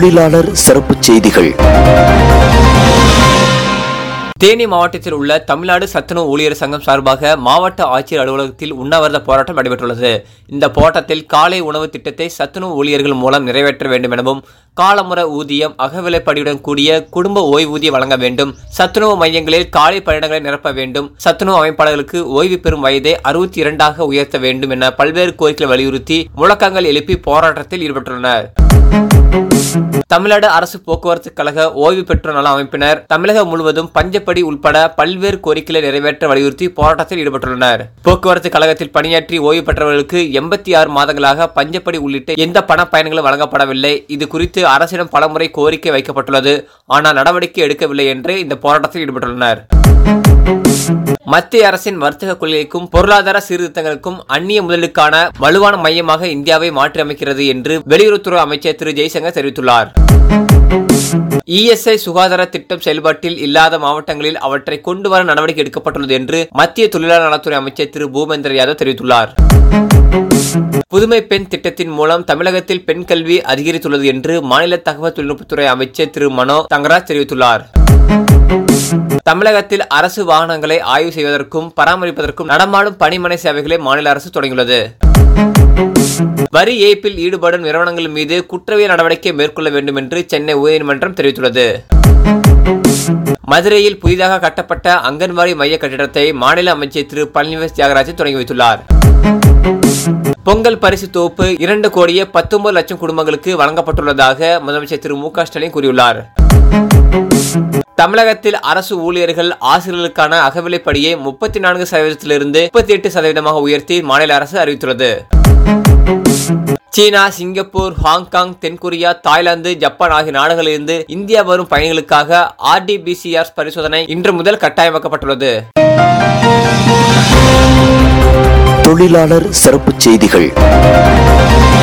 தொழிலாளர் சிறப்புச் செய்திகள் தேனி மாவட்டத்தில் உள்ள தமிழ்நாடு சத்துணவு ஊழியர் சங்கம் சார்பாக மாவட்ட ஆட்சியர் அலுவலகத்தில் உண்ணாவிரத போராட்டம் நடைபெற்றுள்ளது இந்த போராட்டத்தில் காலை உணவு திட்டத்தை சத்துணவு ஊழியர்கள் மூலம் நிறைவேற்ற வேண்டும் எனவும் காலமுற ஊதியம் அகவிலைப்படியுடன் கூடிய குடும்ப ஓய்வூதியம் வழங்க வேண்டும் சத்துணவு மையங்களில் காலை பணியிடங்களை நிரப்ப வேண்டும் சத்துணவு அமைப்பாளர்களுக்கு ஓய்வு பெறும் வயதை அறுபத்தி இரண்டாக உயர்த்த வேண்டும் என பல்வேறு கோரிக்கைகளை வலியுறுத்தி முழக்கங்கள் எழுப்பி போராட்டத்தில் ஈடுபட்டுள்ளனர் தமிழ்நாடு அரசு போக்குவரத்து கழக ஓய்வு பெற்றோர் நல அமைப்பினர் தமிழகம் முழுவதும் பஞ்சப்படி உட்பட பல்வேறு கோரிக்கைகளை நிறைவேற்ற வலியுறுத்தி போராட்டத்தில் ஈடுபட்டுள்ளனர் போக்குவரத்து கழகத்தில் பணியாற்றி ஓய்வு பெற்றவர்களுக்கு எண்பத்தி ஆறு மாதங்களாக பஞ்சப்படி உள்ளிட்ட எந்த பண பயன்களும் வழங்கப்படவில்லை இது குறித்து அரசிடம் பலமுறை கோரிக்கை வைக்கப்பட்டுள்ளது ஆனால் நடவடிக்கை எடுக்கவில்லை என்று இந்த போராட்டத்தில் ஈடுபட்டுள்ளனர் மத்திய அரசின் வர்த்தக கொள்கைக்கும் பொருளாதார சீர்திருத்தங்களுக்கும் அந்நிய முதலுக்கான வலுவான மையமாக இந்தியாவை மாற்றியமைக்கிறது என்று வெளியுறவுத்துறை அமைச்சர் திரு ஜெய்சங்கர் தெரிவித்துள்ளார் இஎஸ்ஐ சுகாதார திட்டம் செயல்பாட்டில் இல்லாத மாவட்டங்களில் அவற்றை கொண்டு வர நடவடிக்கை எடுக்கப்பட்டுள்ளது என்று மத்திய தொழிலாளர் நலத்துறை அமைச்சர் திரு பூபேந்திர யாதவ் தெரிவித்துள்ளார் புதுமை பெண் திட்டத்தின் மூலம் தமிழகத்தில் பெண் கல்வி அதிகரித்துள்ளது என்று மாநில தகவல் தொழில்நுட்பத்துறை அமைச்சர் திரு மனோ தங்கராஜ் தெரிவித்துள்ளார் தமிழகத்தில் அரசு வாகனங்களை ஆய்வு செய்வதற்கும் பராமரிப்பதற்கும் நடமாடும் பணிமனை சேவைகளை மாநில அரசு தொடங்கியுள்ளது வரி ஏய்ப்பில் ஈடுபடும் நிறுவனங்கள் மீது குற்றவியல் நடவடிக்கை மேற்கொள்ள வேண்டும் என்று சென்னை உயர்நீதிமன்றம் தெரிவித்துள்ளது மதுரையில் புதிதாக கட்டப்பட்ட அங்கன்வாடி மைய கட்டிடத்தை மாநில அமைச்சர் திரு பழனிவேஸ் தியாகராஜன் தொடங்கி வைத்துள்ளார் பொங்கல் பரிசு தொகுப்பு இரண்டு கோடியே பத்தொன்பது லட்சம் குடும்பங்களுக்கு வழங்கப்பட்டுள்ளதாக முதலமைச்சர் திரு மு க ஸ்டாலின் கூறியுள்ளார் தமிழகத்தில் அரசு ஊழியர்கள் ஆசிரியர்களுக்கான அகவிலைப்படியை முப்பத்தி நான்கு சதவீதத்திலிருந்து முப்பத்தி எட்டு சதவீதமாக உயர்த்தி மாநில அரசு அறிவித்துள்ளது சீனா சிங்கப்பூர் ஹாங்காங் தென்கொரியா தாய்லாந்து ஜப்பான் ஆகிய நாடுகளிலிருந்து இந்தியா வரும் பயணிகளுக்காக ஆர்டிபிசிஆர் பரிசோதனை இன்று முதல் கட்டாயமாக்கப்பட்டுள்ளது தொழிலாளர் சிறப்புச் செய்திகள்